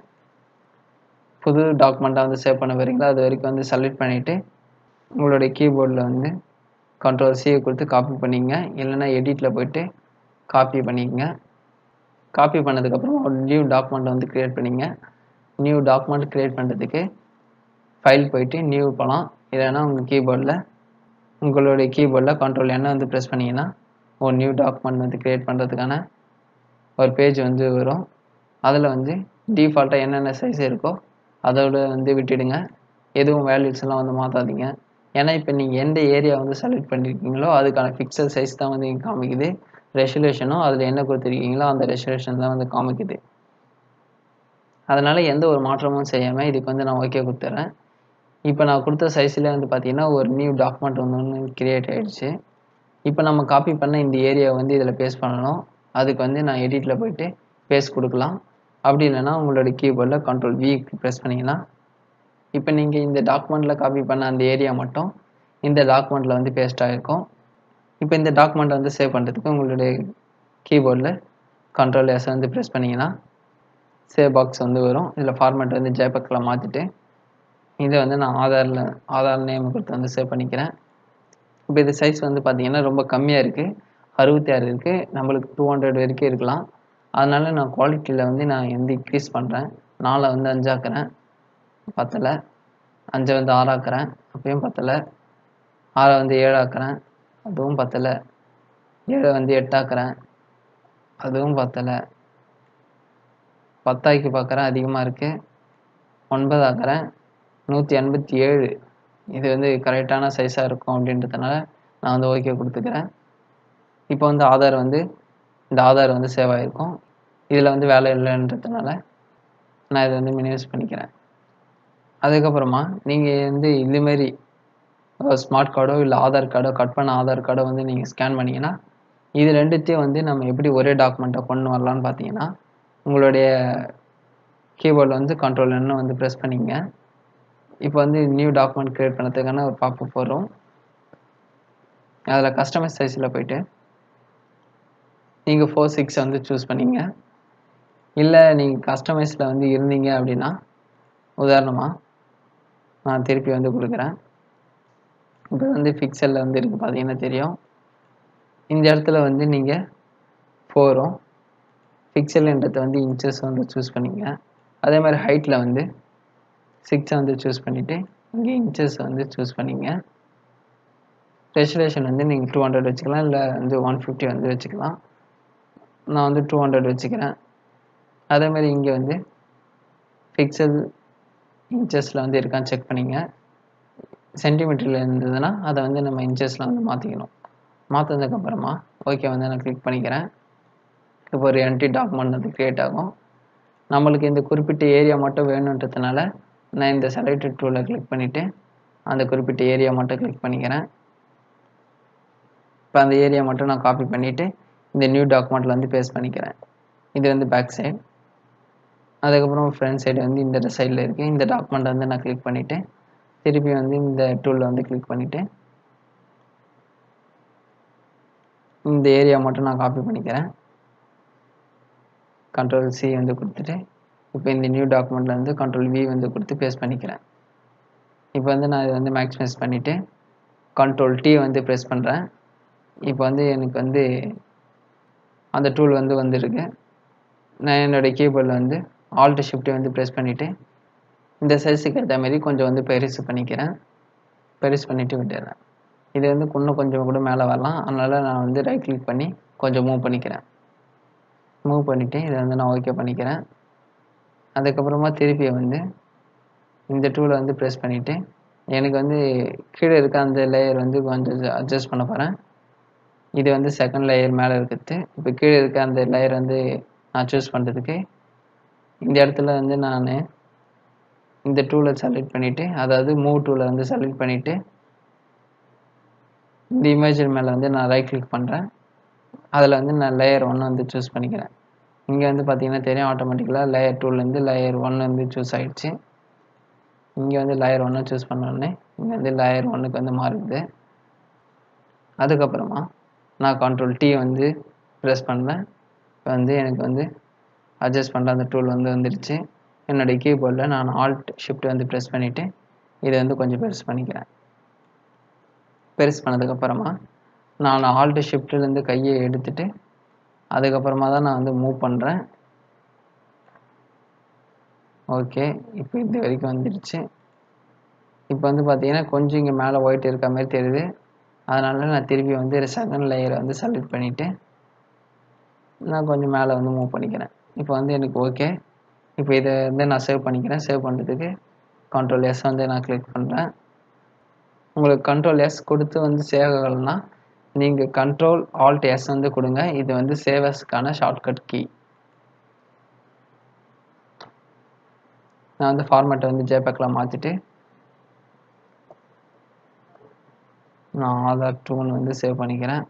புது டாக்குமெண்ட்டாக வந்து சேவ் பண்ண போகிறீங்களோ அது வரைக்கும் வந்து செலக்ட் பண்ணிவிட்டு உங்களுடைய கீபோர்டில் வந்து கண்ட்ரோல் சியை கொடுத்து காப்பி பண்ணிங்க இல்லைன்னா எடிட்டில் போயிட்டு காப்பி பண்ணிக்கங்க காப்பி பண்ணதுக்கப்புறம் ஒரு நியூ டாக்குமெண்ட் வந்து க்ரியேட் பண்ணிங்க நியூ டாக்குமெண்ட் க்ரியேட் பண்ணுறதுக்கு ஃபைல் போயிட்டு நியூ போகலாம் இல்லைன்னா உங்கள் கீபோர்டில் உங்களுடைய கீபோர்டில் கண்ட்ரோல் என்ன வந்து ப்ரெஸ் பண்ணிங்கன்னா ஒரு நியூ டாக்குமெண்ட் வந்து க்ரியேட் பண்ணுறதுக்கான ஒரு பேஜ் வந்து வரும் அதில் வந்து டிஃபால்ட்டாக என்னென்ன சைஸ் இருக்கோ அதோட வந்து விட்டுடுங்க எதுவும் வேல்யூஸ்லாம் வந்து மாற்றாதீங்க ஏன்னா இப்போ நீங்கள் எந்த ஏரியா வந்து செலக்ட் பண்ணியிருக்கீங்களோ அதுக்கான ஃபிக்சல் சைஸ் தான் வந்து இங்கே காமிக்குது ரெசல்யூஷனும் அதில் என்ன கொடுத்துருக்கீங்களோ அந்த ரெசல்யூஷன் தான் வந்து காமிக்குது அதனால் எந்த ஒரு மாற்றமும் செய்யாமல் இதுக்கு வந்து நான் ஓகே கொடுத்துட்றேன் இப்போ நான் கொடுத்த சைஸ்லேயே வந்து பார்த்தீங்கன்னா ஒரு நியூ டாக்குமெண்ட் வந்து ஒன்று கிரியேட் ஆகிடுச்சு இப்போ நம்ம காப்பி பண்ண இந்த ஏரியாவை வந்து இதில் பேஸ்ட் பண்ணணும் அதுக்கு வந்து நான் எடிட்டில் போயிட்டு பேஸ்ட் கொடுக்கலாம் அப்படி இல்லைன்னா உங்களோட கீபோர்டில் கண்ட்ரோல் வி ப்ரெஸ் பண்ணிங்கன்னா இப்போ நீங்கள் இந்த டாக்குமெண்ட்டில் காப்பி பண்ண அந்த ஏரியா மட்டும் இந்த டாக்குமெண்ட்டில் வந்து பேஸ்ட் ஆகிருக்கும் இப்போ இந்த டாக்குமெண்ட்டை வந்து சேவ் பண்ணுறதுக்கு உங்களுடைய கீபோர்டில் கண்ட்ரோல் எஸ் வந்து ப்ரெஸ் பண்ணிங்கன்னா சேவ் பாக்ஸ் வந்து வரும் இதில் ஃபார்மேட் வந்து ஜேபக்கில் மாற்றிட்டு இதை வந்து நான் ஆதாரில் ஆதார் நேம் கொடுத்து வந்து சேவ் பண்ணிக்கிறேன் இப்போ இது சைஸ் வந்து பார்த்தீங்கன்னா ரொம்ப கம்மியாக இருக்குது அறுபத்தி ஆறு இருக்குது நம்மளுக்கு டூ ஹண்ட்ரட் வரைக்கும் இருக்கலாம் அதனால நான் குவாலிட்டியில் வந்து நான் வந்து இன்க்ரீஸ் பண்ணுறேன் நாலை வந்து அஞ்சாக்குறேன் பத்தலை அஞ்சை வந்து ஆறாக்குறேன் அப்பயும் பத்தலை ஆறை வந்து ஏழாக்குறேன் அதுவும் பத்தலை ஏழை வந்து எட்டாக்குறேன் அதுவும் பத்தலை பத்தாக்கி பார்க்குறேன் அதிகமாக இருக்குது ஒன்பது ஆக்குறேன் நூற்றி எண்பத்தி ஏழு இது வந்து கரெக்டான சைஸாக இருக்கும் அப்படின்றதுனால நான் வந்து ஓகே கொடுத்துக்கிறேன் இப்போ வந்து ஆதார் வந்து இந்த ஆதார் வந்து சேவ் ஆகிருக்கும் இதில் வந்து வேலை இல்லைன்றதுனால நான் இதை வந்து மினிமைஸ் பண்ணிக்கிறேன் அதுக்கப்புறமா நீங்கள் வந்து இதுமாரி ஸ்மார்ட் கார்டோ இல்லை ஆதார் கார்டோ கட் பண்ண ஆதார் கார்டோ வந்து நீங்கள் ஸ்கேன் பண்ணிங்கன்னா இது ரெண்டுத்தையும் வந்து நம்ம எப்படி ஒரே டாக்குமெண்ட்டை கொண்டு வரலான்னு பார்த்தீங்கன்னா உங்களுடைய கீபோர்டில் வந்து கண்ட்ரோல் என்ன வந்து ப்ரெஸ் பண்ணிங்க இப்போ வந்து நியூ டாக்குமெண்ட் க்ரியேட் பண்ணுறதுக்கான ஒரு பாப்பப் வரும் அதில் கஸ்டமைஸ் சைஸில் போயிட்டு நீங்கள் ஃபோர் சிக்ஸ் வந்து சூஸ் பண்ணிங்க இல்லை நீங்கள் கஸ்டமைஸில் வந்து இருந்தீங்க அப்படின்னா உதாரணமாக நான் திருப்பி வந்து கொடுக்குறேன் இப்போ வந்து ஃபிக்சலில் வந்து இருக்குது பார்த்தீங்கன்னா தெரியும் இந்த இடத்துல வந்து நீங்கள் ஃபோரும் பிக்சல்ன்றதை வந்து இன்ச்சஸ் வந்து சூஸ் பண்ணிங்க அதே மாதிரி ஹைட்டில் வந்து சிக்ஸை வந்து சூஸ் பண்ணிவிட்டு இங்கே இன்ச்சஸ் வந்து சூஸ் பண்ணிங்க ரெசுலேஷன் வந்து நீங்கள் டூ ஹண்ட்ரட் வச்சுக்கலாம் இல்லை வந்து ஒன் ஃபிஃப்டி வந்து வச்சுக்கலாம் நான் வந்து டூ ஹண்ட்ரட் வச்சுக்கிறேன் அதே மாதிரி இங்கே வந்து பிக்சல் இன்ச்சஸில் வந்து இருக்கான்னு செக் பண்ணிங்க சென்டிமீட்டரில் இருந்ததுன்னா அதை வந்து நம்ம இன்ச்சஸில் வந்து மாற்றிக்கணும் மாற்றினதுக்கப்புறமா ஓகே வந்து நான் கிளிக் பண்ணிக்கிறேன் இப்போ ஒரு என்டி டாக்குமெண்ட் வந்து க்ரியேட் ஆகும் நம்மளுக்கு இந்த குறிப்பிட்ட ஏரியா மட்டும் வேணுன்றதுனால நான் இந்த செலக்டட் டூலை கிளிக் பண்ணிவிட்டு அந்த குறிப்பிட்ட ஏரியா மட்டும் கிளிக் பண்ணிக்கிறேன் இப்போ அந்த ஏரியா மட்டும் நான் காப்பி பண்ணிவிட்டு இந்த நியூ டாக்குமெண்ட்டில் வந்து பேஸ்ட் பண்ணிக்கிறேன் இது வந்து பேக் சைடு அதுக்கப்புறம் ஃப்ரண்ட் சைடு வந்து இந்த சைடில் இருக்குது இந்த டாக்குமெண்ட் வந்து நான் கிளிக் பண்ணிவிட்டு திருப்பி வந்து இந்த டூலில் வந்து கிளிக் பண்ணிவிட்டு இந்த ஏரியா மட்டும் நான் காப்பி பண்ணிக்கிறேன் கண்ட்ரோல் சி வந்து கொடுத்துட்டு இப்போ இந்த நியூ டாக்குமெண்ட்டில் வந்து கண்ட்ரோல் வி வந்து கொடுத்து பேஸ்ட் பண்ணிக்கிறேன் இப்போ வந்து நான் இதை வந்து மேக்ஸிமைஸ் பண்ணிவிட்டு கண்ட்ரோல் டி வந்து ப்ரெஸ் பண்ணுறேன் இப்போ வந்து எனக்கு வந்து அந்த டூல் வந்து வந்திருக்கு நான் என்னோடய கீபோர்டில் வந்து ஆல்ட் ஷிஃப்ட்டை வந்து ப்ரெஸ் பண்ணிவிட்டு இந்த சைஸுக்கு ஏற்ற மாதிரி கொஞ்சம் வந்து பெருசு பண்ணிக்கிறேன் பெருசு பண்ணிவிட்டு விட்டுடுறேன் இது வந்து இன்னும் கொஞ்சம் கூட மேலே வரலாம் அதனால் நான் வந்து ரைட் கிளிக் பண்ணி கொஞ்சம் மூவ் பண்ணிக்கிறேன் மூவ் பண்ணிவிட்டு இதை வந்து நான் ஓகே பண்ணிக்கிறேன் அதுக்கப்புறமா திருப்பி வந்து இந்த டூலை வந்து ப்ரெஸ் பண்ணிவிட்டு எனக்கு வந்து கீழே இருக்க அந்த லேயர் வந்து கொஞ்சம் அட்ஜஸ்ட் பண்ண போகிறேன் இது வந்து செகண்ட் லேயர் மேலே இருக்கிறது இப்போ கீழே இருக்க அந்த லேயர் வந்து நான் சூஸ் பண்ணுறதுக்கு இந்த இடத்துல வந்து நான் இந்த டூலை செலக்ட் பண்ணிவிட்டு அதாவது மூவ் டூலை வந்து செலக்ட் பண்ணிவிட்டு இந்த இமேஜின் மேலே வந்து நான் ரைட் கிளிக் பண்ணுறேன் அதில் வந்து நான் லேயர் ஒன்று வந்து சூஸ் பண்ணிக்கிறேன் இங்கே வந்து பார்த்தீங்கன்னா தெரியும் ஆட்டோமேட்டிக்கலாக லேயர் டூலேருந்து லேயர் ஒன் வந்து சூஸ் ஆகிடுச்சு இங்கே வந்து லேயர் ஒன்று சூஸ் பண்ணோடனே இங்கே வந்து லேயர் ஒன்றுக்கு வந்து மாறுது அதுக்கப்புறமா நான் கண்ட்ரோல் டி வந்து ப்ரெஸ் பண்ணுறேன் இப்போ வந்து எனக்கு வந்து அட்ஜஸ்ட் பண்ணுற அந்த டூல் வந்து வந்துடுச்சு என்னுடைய கீபோர்டில் நான் ஆல்ட் ஷிஃப்ட் வந்து ப்ரெஸ் பண்ணிவிட்டு இதை வந்து கொஞ்சம் பெருசு பண்ணிக்கிறேன் பெருசு பண்ணதுக்கப்புறமா நான் ஆல்ட் ஷிஃப்ட்லேருந்து கையை எடுத்துட்டு அதுக்கப்புறமா தான் நான் வந்து மூவ் பண்ணுறேன் ஓகே இப்போ இது வரைக்கும் வந்துடுச்சு இப்போ வந்து பார்த்தீங்கன்னா கொஞ்சம் இங்கே மேலே ஒயிட் இருக்க மாதிரி தெரியுது அதனால நான் திருப்பி வந்து செகண்ட் லேயரை வந்து செலக்ட் பண்ணிவிட்டு நான் கொஞ்சம் மேலே வந்து மூவ் பண்ணிக்கிறேன் இப்போ வந்து எனக்கு ஓகே இப்போ இதை வந்து நான் சேவ் பண்ணிக்கிறேன் சேவ் பண்ணுறதுக்கு கண்ட்ரோல் எஸ் வந்து நான் கிளிக் பண்ணுறேன் உங்களுக்கு கண்ட்ரோல் எஸ் கொடுத்து வந்து சேவ் ஆகலைன்னா நீங்கள் கண்ட்ரோல் ஆல்ட் எஸ் வந்து கொடுங்க இது வந்து சேவஸ்க்கான ஷார்ட்கட் கீ நான் வந்து ஃபார்மேட்டை வந்து ஜேபேக்கில் மாற்றிட்டு நான் ஆதார் டூன்னு வந்து சேவ் பண்ணிக்கிறேன்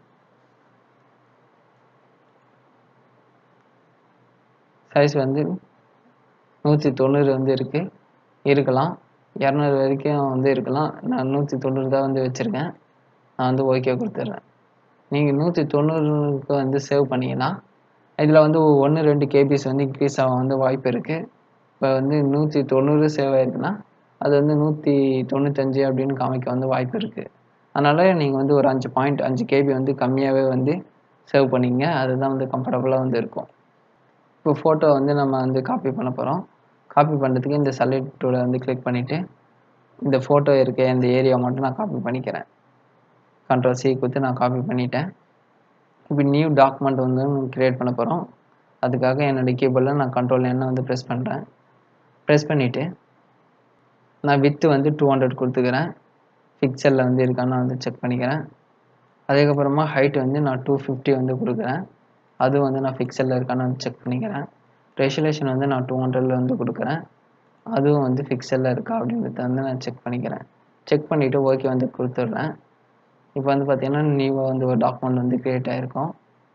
சைஸ் வந்து நூற்றி தொண்ணூறு வந்து இருக்குது இருக்கலாம் இரநூறு வரைக்கும் வந்து இருக்கலாம் நான் நூற்றி தொண்ணூறு தான் வந்து வச்சுருக்கேன் நான் வந்து ஓகே கொடுத்துட்றேன் நீங்கள் நூற்றி தொண்ணூறுக்கு வந்து சேவ் பண்ணிங்கன்னா இதில் வந்து ஒன்று ரெண்டு கேபிஸ் வந்து இன்க்ரீஸ் ஆக வந்து வாய்ப்பு இருக்குது இப்போ வந்து நூற்றி தொண்ணூறு சேவ் ஆயிருக்குன்னா அது வந்து நூற்றி தொண்ணூத்தஞ்சு அப்படின்னு காமிக்க வந்து வாய்ப்பு இருக்குது அதனால் நீங்கள் வந்து ஒரு அஞ்சு பாயிண்ட் அஞ்சு கேபி வந்து கம்மியாகவே வந்து சேவ் பண்ணிங்க அதுதான் வந்து கம்ஃபர்டபுளாக வந்து இருக்கும் இப்போ ஃபோட்டோ வந்து நம்ம வந்து காப்பி பண்ண போகிறோம் காப்பி பண்ணுறதுக்கு இந்த செலக்ட் டூலை வந்து கிளிக் பண்ணிவிட்டு இந்த ஃபோட்டோ இருக்க இந்த ஏரியா மட்டும் நான் காப்பி பண்ணிக்கிறேன் கண்ட்ரோல் சி கொடுத்து நான் காப்பி பண்ணிட்டேன் இப்போ நியூ டாக்குமெண்ட் வந்து க்ரியேட் பண்ண போகிறோம் அதுக்காக என்னோடய கீபோர்டில் நான் கண்ட்ரோல் என்ன வந்து ப்ரெஸ் பண்ணுறேன் ப்ரெஸ் பண்ணிவிட்டு நான் வித்து வந்து டூ ஹண்ட்ரட் கொடுத்துக்கிறேன் பிக்சரில் வந்து இருக்கான்னு வந்து செக் பண்ணிக்கிறேன் அதுக்கப்புறமா ஹைட் வந்து நான் டூ ஃபிஃப்டி வந்து கொடுக்குறேன் அதுவும் வந்து நான் பிக்சலில் இருக்கான்னு வந்து செக் பண்ணிக்கிறேன் ரெசுலேஷன் வந்து நான் டூ ஹண்ட்ரடில் வந்து கொடுக்குறேன் அதுவும் வந்து பிக்சலில் இருக்கா அப்படின்றத வந்து நான் செக் பண்ணிக்கிறேன் செக் பண்ணிவிட்டு ஓகே வந்து கொடுத்துட்றேன் இப்போ வந்து பார்த்திங்கன்னா நியூவாக வந்து ஒரு டாக்குமெண்ட் வந்து க்ரியேட் ஆகிருக்கும்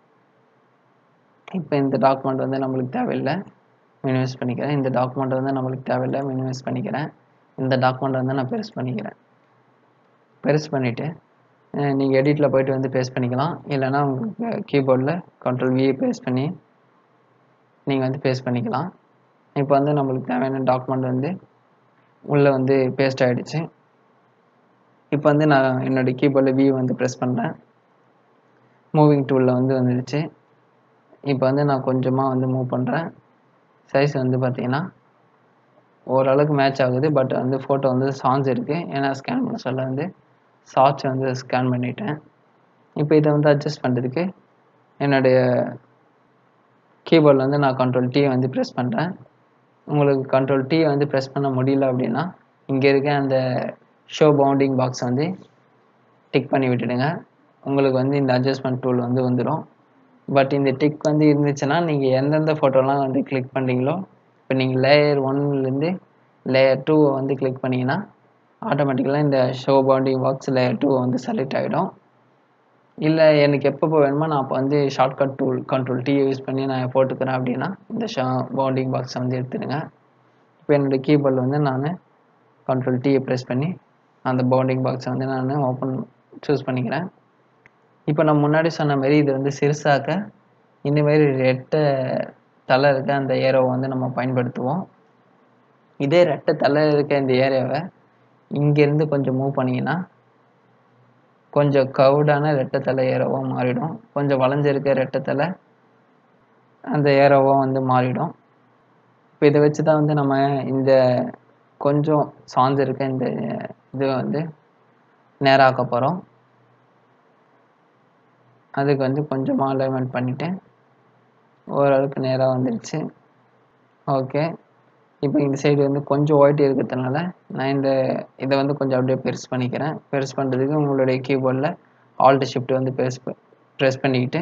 இப்போ இந்த டாக்குமெண்ட் வந்து நம்மளுக்கு தேவையில்லை மினிமைஸ் பண்ணிக்கிறேன் இந்த டாக்குமெண்ட் வந்து நம்மளுக்கு தேவையில்லை மினிமைஸ் பண்ணிக்கிறேன் இந்த டாக்குமெண்ட் வந்து நான் பெருசு பண்ணிக்கிறேன் பெருசு பண்ணிவிட்டு நீங்கள் எடிட்டில் போயிட்டு வந்து பேஸ்ட் பண்ணிக்கலாம் இல்லைனா உங்களுக்கு கீபோர்டில் கண்ட்ரோல் வி பேஸ்ட் பண்ணி நீங்கள் வந்து பேஸ்ட் பண்ணிக்கலாம் இப்போ வந்து நம்மளுக்கு தேவையான டாக்குமெண்ட் வந்து உள்ளே வந்து பேஸ்ட் ஆகிடுச்சு இப்போ வந்து நான் என்னோடய கீபோர்டில் வி வந்து ப்ரெஸ் பண்ணுறேன் மூவிங் டூலில் வந்து வந்துடுச்சு இப்போ வந்து நான் கொஞ்சமாக வந்து மூவ் பண்ணுறேன் சைஸ் வந்து பார்த்திங்கன்னா ஓரளவுக்கு மேட்ச் ஆகுது பட் வந்து ஃபோட்டோ வந்து சான்ஸ் இருக்குது ஏன்னா ஸ்கேன் பண்ண சொல்ல வந்து சாட்ச் வந்து ஸ்கேன் பண்ணிட்டேன் இப்போ இதை வந்து அட்ஜஸ்ட் பண்ணுறதுக்கு என்னுடைய கீபோர்டில் வந்து நான் கண்ட்ரோல் டீ வந்து ப்ரெஸ் பண்ணுறேன் உங்களுக்கு கண்ட்ரோல் டீ வந்து ப்ரெஸ் பண்ண முடியல அப்படின்னா இங்கே இருக்க அந்த ஷோ பவுண்டிங் பாக்ஸ் வந்து டிக் பண்ணி விட்டுடுங்க உங்களுக்கு வந்து இந்த அட்ஜஸ்ட்மெண்ட் டூல் வந்து வந்துடும் பட் இந்த டிக் வந்து இருந்துச்சுன்னா நீங்கள் எந்தெந்த ஃபோட்டோலாம் வந்து கிளிக் பண்ணுறீங்களோ இப்போ நீங்கள் லேயர் ஒன்லேருந்து லேயர் டூவை வந்து கிளிக் பண்ணிங்கன்னா ஆட்டோமேட்டிக்கலாக இந்த show bounding box layer two வந்து செலக்ட் ஆகிடும் இல்லை எனக்கு எப்பப்போ வேணுமோ நான் அப்போ வந்து shortcut tool control T use பண்ணி நான் போட்டுக்கிறேன் அப்படின்னா இந்த ஷா பவுண்டிங் பாக்ஸை வந்து எடுத்துடுங்க இப்போ என்னோடய கீபோர்டில் வந்து நான் கண்ட்ரோல் டீயை ப்ரெஸ் பண்ணி அந்த பவுண்டிங் பாக்ஸை வந்து நான் ஓப்பன் சூஸ் பண்ணிக்கிறேன் இப்போ நான் முன்னாடி சொன்ன மாதிரி இது வந்து சிறுசாக்க இந்த மாதிரி ரெட்டை தலை இருக்க அந்த ஏரோவை வந்து நம்ம பயன்படுத்துவோம் இதே ரெட்டை தலை இருக்க இந்த ஏரியாவை இங்கேருந்து கொஞ்சம் மூவ் பண்ணிங்கன்னா கொஞ்சம் கவுடான ரெட்டை தலை ஏரோவாக மாறிடும் கொஞ்சம் வளைஞ்சிருக்க ரெட்டை தலை அந்த ஏரோவாக வந்து மாறிடும் இப்போ இதை வச்சு தான் வந்து நம்ம இந்த கொஞ்சம் சார்ந்திருக்க இந்த இது வந்து நேராக்க போகிறோம் அதுக்கு வந்து கொஞ்சமாக அலைன்மெண்ட் பண்ணிவிட்டு ஓரளவுக்கு நேராக வந்துடுச்சு ஓகே இப்போ இந்த சைடு வந்து கொஞ்சம் ஒயிட் இருக்கிறதுனால நான் இந்த இதை வந்து கொஞ்சம் அப்படியே பெருசு பண்ணிக்கிறேன் பெருசு பண்ணுறதுக்கு உங்களுடைய கீபோர்டில் ஆல்ட் ஷிஃப்ட் வந்து பெருசு ப்ரெஸ் பண்ணிக்கிட்டு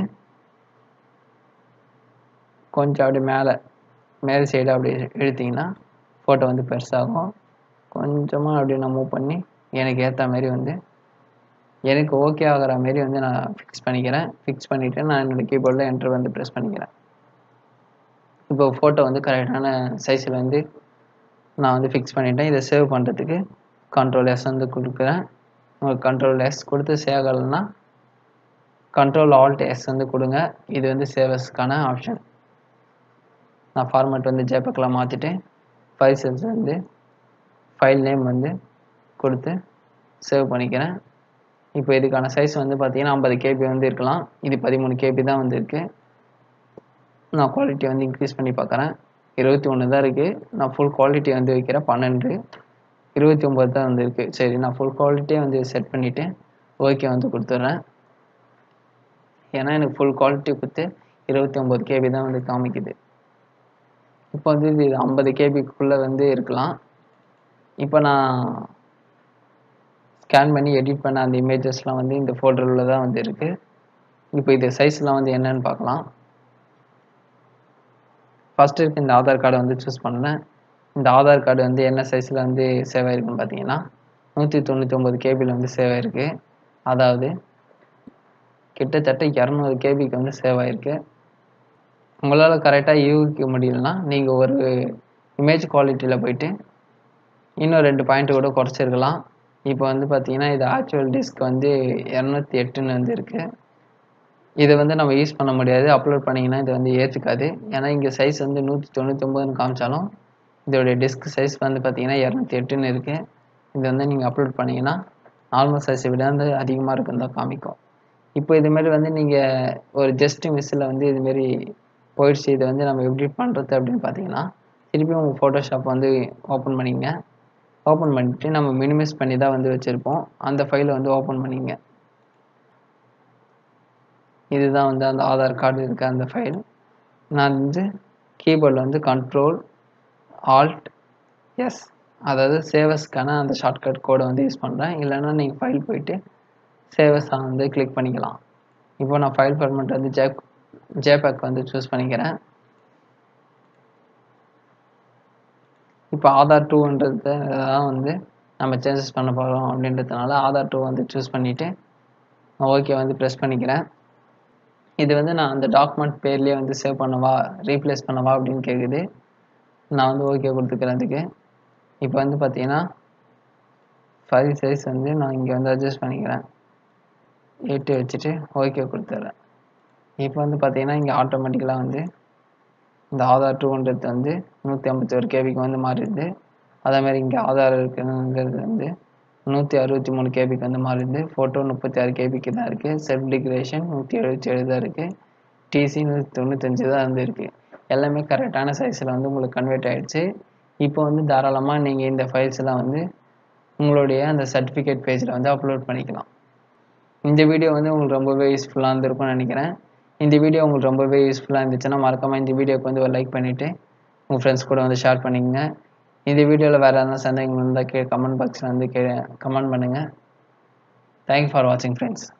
கொஞ்சம் அப்படியே மேலே மேல் சைடு அப்படி இழுத்திங்கன்னா ஃபோட்டோ வந்து பெருசாகும் கொஞ்சமாக அப்படியே நான் மூவ் பண்ணி எனக்கு ஏற்ற மாதிரி வந்து எனக்கு ஓகே ஆகிற மாரி வந்து நான் ஃபிக்ஸ் பண்ணிக்கிறேன் ஃபிக்ஸ் பண்ணிவிட்டு நான் என்னோடய கீபோர்டில் என்ட்ரு வந்து ப்ரெஸ் பண்ணிக்கிறேன் இப்போ ஃபோட்டோ வந்து கரெக்டான சைஸில் வந்து நான் வந்து ஃபிக்ஸ் பண்ணிட்டேன் இதை சேவ் பண்ணுறதுக்கு கண்ட்ரோல் எஸ் வந்து கொடுக்குறேன் உங்களுக்கு கண்ட்ரோல் எஸ் கொடுத்து சேவ் ஆகலைன்னா கண்ட்ரோல் ஆல்ட் எஸ் வந்து கொடுங்க இது வந்து சேவஸ்க்கான ஆப்ஷன் நான் ஃபார்மேட் வந்து ஜேபக்கில் மாற்றிட்டு ஃபைல் செல்ஸ் வந்து ஃபைல் நேம் வந்து கொடுத்து சேவ் பண்ணிக்கிறேன் இப்போ இதுக்கான சைஸ் வந்து பார்த்தீங்கன்னா ஐம்பது கேபி வந்து இருக்கலாம் இது பதிமூணு கேபி தான் வந்து இருக்குது நான் குவாலிட்டி வந்து இன்க்ரீஸ் பண்ணி பார்க்குறேன் இருபத்தி ஒன்று தான் இருக்குது நான் ஃபுல் குவாலிட்டி வந்து வைக்கிறேன் பன்னெண்டு இருபத்தி ஒம்பது தான் வந்து இருக்குது சரி நான் ஃபுல் குவாலிட்டியே வந்து செட் பண்ணிவிட்டு ஓகே வந்து கொடுத்துட்றேன் ஏன்னா எனக்கு ஃபுல் குவாலிட்டி கொடுத்து இருபத்தி ஒம்பது கேபி தான் வந்து காமிக்குது இப்போ வந்து இது ஐம்பது கேபிக்குள்ளே வந்து இருக்கலாம் இப்போ நான் ஸ்கேன் பண்ணி எடிட் பண்ண அந்த இமேஜஸ்லாம் வந்து இந்த ஃபோல்டரில் தான் வந்து இருக்குது இப்போ இது சைஸ்லாம் வந்து என்னன்னு பார்க்கலாம் ஃபஸ்ட்டு இருக்க இந்த ஆதார் கார்டை வந்து சூஸ் பண்ணேன் இந்த ஆதார் கார்டு வந்து என்ன சைஸில் வந்து சேவ் ஆயிருக்குன்னு பார்த்தீங்கன்னா நூற்றி தொண்ணூற்றி ஒம்பது கேபியில் வந்து சேவ் ஆயிருக்கு அதாவது கிட்டத்தட்ட இரநூறு கேபிக்கு வந்து சேவ் ஆகிருக்கு உங்களால் கரெக்டாக யூகிக்க முடியலன்னா நீங்கள் ஒரு இமேஜ் குவாலிட்டியில் போயிட்டு இன்னும் ரெண்டு பாயிண்ட் கூட குறைச்சிருக்கலாம் இப்போ வந்து பார்த்தீங்கன்னா இது ஆக்சுவல் டிஸ்க் வந்து இரநூத்தி எட்டுன்னு வந்து இருக்குது இதை வந்து நம்ம யூஸ் பண்ண முடியாது அப்லோட் பண்ணிங்கன்னா இது வந்து ஏற்றுக்காது ஏன்னா இங்கே சைஸ் வந்து நூற்றி தொண்ணூத்தொம்பதுன்னு காமிச்சாலும் இதோடைய டிஸ்க் சைஸ் வந்து பார்த்தீங்கன்னா இரநூத்தி எட்டுன்னு இருக்குது இது வந்து நீங்கள் அப்லோட் பண்ணிங்கன்னா நார்மல் சைஸை விட வந்து அதிகமாக இருக்குன்னு தான் காமிக்கும் இப்போ இதுமாரி வந்து நீங்கள் ஒரு ஜஸ்ட் மிஸ்ஸில் வந்து இதுமாரி போயிடுச்சு இதை வந்து நம்ம எப்படி பண்ணுறது அப்படின்னு பார்த்தீங்கன்னா திருப்பி உங்கள் ஃபோட்டோஷாப் வந்து ஓப்பன் பண்ணிங்க ஓப்பன் பண்ணிவிட்டு நம்ம மினிமைஸ் பண்ணி தான் வந்து வச்சுருப்போம் அந்த ஃபைலை வந்து ஓப்பன் பண்ணிங்க இதுதான் வந்து அந்த ஆதார் கார்டு இருக்க அந்த ஃபைல் நான் வந்து கீபோர்டில் வந்து கண்ட்ரோல் ஆல்ட் எஸ் அதாவது சேவஸ்க்கான அந்த ஷார்ட்கட் கோடை வந்து யூஸ் பண்ணுறேன் இல்லைன்னா நீங்கள் ஃபைல் போயிட்டு சேவஸை வந்து கிளிக் பண்ணிக்கலாம் இப்போ நான் ஃபைல் ஃபார்மெட் வந்து ஜே ஜேபேக் வந்து சூஸ் பண்ணிக்கிறேன் இப்போ ஆதார் டூன்றது தான் வந்து நம்ம சேஞ்சஸ் பண்ண போகிறோம் அப்படின்றதுனால ஆதார் டூ வந்து சூஸ் பண்ணிவிட்டு ஓகே வந்து ப்ரெஸ் பண்ணிக்கிறேன் இது வந்து நான் அந்த டாக்குமெண்ட் பேர்லேயே வந்து சேவ் பண்ணவா ரீப்ளேஸ் பண்ணவா அப்படின்னு கேட்குது நான் வந்து ஓகே கொடுத்துக்கிறேன் அதுக்கு இப்போ வந்து பார்த்தீங்கன்னா ஃபைல் சைஸ் வந்து நான் இங்கே வந்து அட்ஜஸ்ட் பண்ணிக்கிறேன் எட்டு வச்சுட்டு ஓகே கொடுத்துட்றேன் இப்போ வந்து பார்த்தீங்கன்னா இங்கே ஆட்டோமேட்டிக்கலாக வந்து இந்த ஆதார் டூன்றது வந்து நூற்றி ஐம்பத்தி ஒரு கேபிக்கு வந்து மாறிடுது அதேமாதிரி இங்கே ஆதார் இருக்குங்கிறது வந்து நூற்றி அறுபத்தி மூணு கேபிக்கு வந்து மாறிடுது ஃபோட்டோ முப்பத்தி ஆறு கேபிக்கு தான் இருக்குது செல்ஃப் டிக்ரேஷன் நூற்றி எழுபத்தி ஏழு தான் இருக்குது டிசி நூற்றி தொண்ணூத்தஞ்சு தான் வந்து இருக்குது எல்லாமே கரெக்டான சைஸில் வந்து உங்களுக்கு கன்வெர்ட் ஆகிடுச்சு இப்போ வந்து தாராளமாக நீங்கள் இந்த ஃபைல்ஸ் எல்லாம் வந்து உங்களுடைய அந்த சர்டிஃபிகேட் பேஜில் வந்து அப்லோட் பண்ணிக்கலாம் இந்த வீடியோ வந்து உங்களுக்கு ரொம்பவே யூஸ்ஃபுல்லாக இருந்திருக்கும்னு நினைக்கிறேன் இந்த வீடியோ உங்களுக்கு ரொம்பவே யூஸ்ஃபுல்லாக இருந்துச்சுன்னா மறக்காமல் இந்த வீடியோக்கு வந்து ஒரு லைக் பண்ணிவிட்டு உங்கள் ஃப்ரெண்ட்ஸ் கூட வந்து ஷேர் பண்ணிக்கங்க இந்த வீடியோவில் வேறு எதனா சந்தேகங்கள் இருந்தால் கே கமெண்ட் பாக்ஸில் வந்து கே கமெண்ட் பண்ணுங்கள் தேங்க்யூ ஃபார் வாட்சிங் ஃப்ரெண்ட்ஸ்